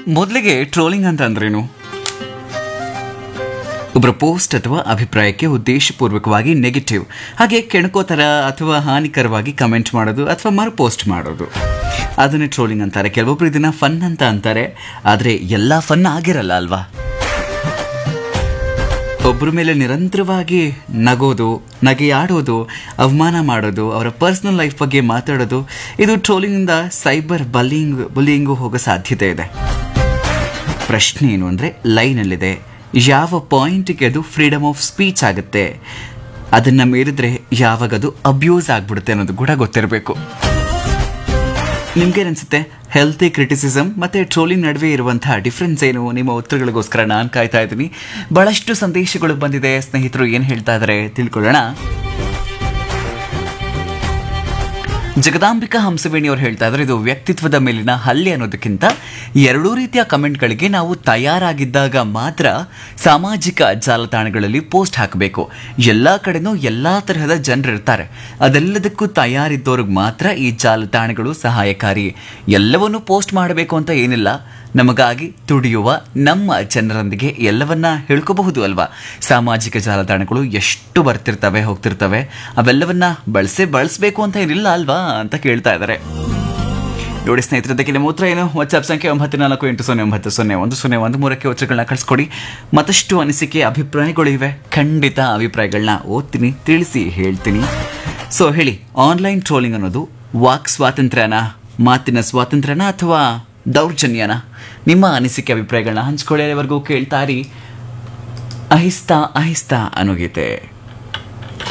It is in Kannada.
ಮೊದಲಿಗೆ ಟ್ರೋಲಿಂಗ್ ಅಂತ ಅಂದ್ರೇನು ಒಬ್ಬರ ಪೋಸ್ಟ್ ಅಥವಾ ಅಭಿಪ್ರಾಯಕ್ಕೆ ಉದ್ದೇಶಪೂರ್ವಕವಾಗಿ ನೆಗೆಟಿವ್ ಹಾಗೆ ಕೆಣಕೋತರ ಅಥವಾ ಹಾನಿಕರವಾಗಿ ಕಮೆಂಟ್ ಮಾಡೋದು ಅಥವಾ ಮರು ಪೋಸ್ಟ್ ಮಾಡೋದು ಅದನ್ನೇ ಟ್ರೋಲಿಂಗ್ ಅಂತಾರೆ ಕೆಲವೊಬ್ರು ಇದನ್ನ ಫನ್ ಅಂತ ಅಂತಾರೆ ಆದರೆ ಎಲ್ಲ ಫನ್ ಆಗಿರಲ್ಲ ಅಲ್ವಾ ಒಬ್ಬರ ಮೇಲೆ ನಿರಂತರವಾಗಿ ನಗೋದು ನಗೆಯಾಡೋದು ಅವಮಾನ ಮಾಡೋದು ಅವರ ಪರ್ಸನಲ್ ಲೈಫ್ ಬಗ್ಗೆ ಮಾತಾಡೋದು ಇದು ಟ್ರೋಲಿಂಗಿಂದ ಸೈಬರ್ ಬಲ್ಲಿಂಗ್ ಬುಲ್ಲಿಂಗು ಹೋಗೋ ಸಾಧ್ಯತೆ ಇದೆ ಪ್ರಶ್ನೆ ಏನು ಅಂದರೆ ಲೈನಲ್ಲಿದೆ ಯಾವ ಪಾಯಿಂಟಿಗೆ ಅದು ಫ್ರೀಡಮ್ ಆಫ್ ಸ್ಪೀಚ್ ಆಗುತ್ತೆ ಅದನ್ನು ಮೀರಿದ್ರೆ ಯಾವಾಗ ಅದು ಅಬ್ಯೂಸ್ ಆಗ್ಬಿಡುತ್ತೆ ಅನ್ನೋದು ಕೂಡ ಗೊತ್ತಿರಬೇಕು ನಿಮ್ಗೇನನ್ಸುತ್ತೆ ಹೆಲ್ತಿ ಕ್ರಿಟಿಸಿಸಮ್ ಮತ್ತು ಟ್ರೋಲಿಂಗ್ ನಡುವೆ ಇರುವಂತಹ ಡಿಫ್ರೆನ್ಸ್ ಏನು ನಿಮ್ಮ ಉತ್ತರಗಳಿಗೋಸ್ಕರ ನಾನು ಕಾಯ್ತಾ ಇದ್ದೀನಿ ಬಹಳಷ್ಟು ಸಂದೇಶಗಳು ಬಂದಿದೆ ಸ್ನೇಹಿತರು ಏನು ಹೇಳ್ತಾ ಇದ್ದಾರೆ ತಿಳ್ಕೊಳ್ಳೋಣ ಜಗದಾಂಬಿಕಾ ಹಂಸವೇಣಿ ಅವರು ಹೇಳ್ತಾ ಇದ್ದಾರೆ ಇದು ವ್ಯಕ್ತಿತ್ವದ ಮೇಲಿನ ಹಲ್ಲೆ ಅನ್ನೋದಕ್ಕಿಂತ ಎರಡೂ ರೀತಿಯ ಕಮೆಂಟ್ಗಳಿಗೆ ನಾವು ತಯಾರಾಗಿದ್ದಾಗ ಮಾತ್ರ ಸಾಮಾಜಿಕ ಜಾಲತಾಣಗಳಲ್ಲಿ ಪೋಸ್ಟ್ ಹಾಕಬೇಕು ಎಲ್ಲ ಕಡೆನೂ ಎಲ್ಲ ತರಹದ ಜನರು ಇರ್ತಾರೆ ಅದೆಲ್ಲದಕ್ಕೂ ತಯಾರಿದ್ದವ್ರಿಗೆ ಮಾತ್ರ ಈ ಜಾಲತಾಣಗಳು ಸಹಾಯಕಾರಿ ಎಲ್ಲವನ್ನೂ ಪೋಸ್ಟ್ ಮಾಡಬೇಕು ಅಂತ ಏನಿಲ್ಲ ನಮಗಾಗಿ ತುಡಿಯುವ ನಮ್ಮ ಜನರೊಂದಿಗೆ ಎಲ್ಲವನ್ನ ಹೇಳ್ಕೋಬಹುದು ಅಲ್ವಾ ಸಾಮಾಜಿಕ ಜಾಲತಾಣಗಳು ಎಷ್ಟು ಬರ್ತಿರ್ತವೆ ಹೋಗ್ತಿರ್ತವೆ ಅವೆಲ್ಲವನ್ನ ಬಳಸೇ ಬಳಸಬೇಕು ಅಂತ ಏನಿಲ್ಲ ಅಲ್ವಾ ಅಂತ ಕೇಳ್ತಾ ಇದ್ದಾರೆ ನೋಡಿ ಸ್ನೇಹಿತರೆ ಅದಕ್ಕೆ ನಿಮ್ಮ ಉತ್ತರ ಏನು ವಾಟ್ಸ್ಆಪ್ ಸಂಖ್ಯೆ ಒಂಬತ್ತು ನಾಲ್ಕು ಎಂಟು ಸೊನ್ನೆ ಒಂಬತ್ತು ಸೊನ್ನೆ ಒಂದು ಸೊನ್ನೆ ಒಂದು ಮೂರಕ್ಕೆ ಉತ್ತರಗಳನ್ನ ಕಳಿಸ್ಕೊಡಿ ಮತ್ತಷ್ಟು ಅನಿಸಿಕೆ ಅಭಿಪ್ರಾಯಗಳು ಇವೆ ಖಂಡಿತ ಅಭಿಪ್ರಾಯಗಳನ್ನ ಓದ್ತೀನಿ ತಿಳಿಸಿ ಹೇಳ್ತೀನಿ ಸೊ ಹೇಳಿ ಆನ್ಲೈನ್ ಟ್ರೋಲಿಂಗ್ ಅನ್ನೋದು ವಾಕ್ ಸ್ವಾತಂತ್ರ್ಯನ ಮಾತಿನ ಸ್ವಾತಂತ್ರ್ಯನ ಅಥವಾ ದೌರ್ಜನ್ಯನ ನಿಮ್ಮ ಅನಿಸಿಕೆ ಅಭಿಪ್ರಾಯಗಳನ್ನ ಹಂಚ್ಕೊಳ್ಳೋವರೆಗೂ ಕೇಳ್ತಾರಿ ಅಹಿಸ್ತಾ ಅಹಿಸ್ತಾ ಅನ್ನೋ ಗೀತೆ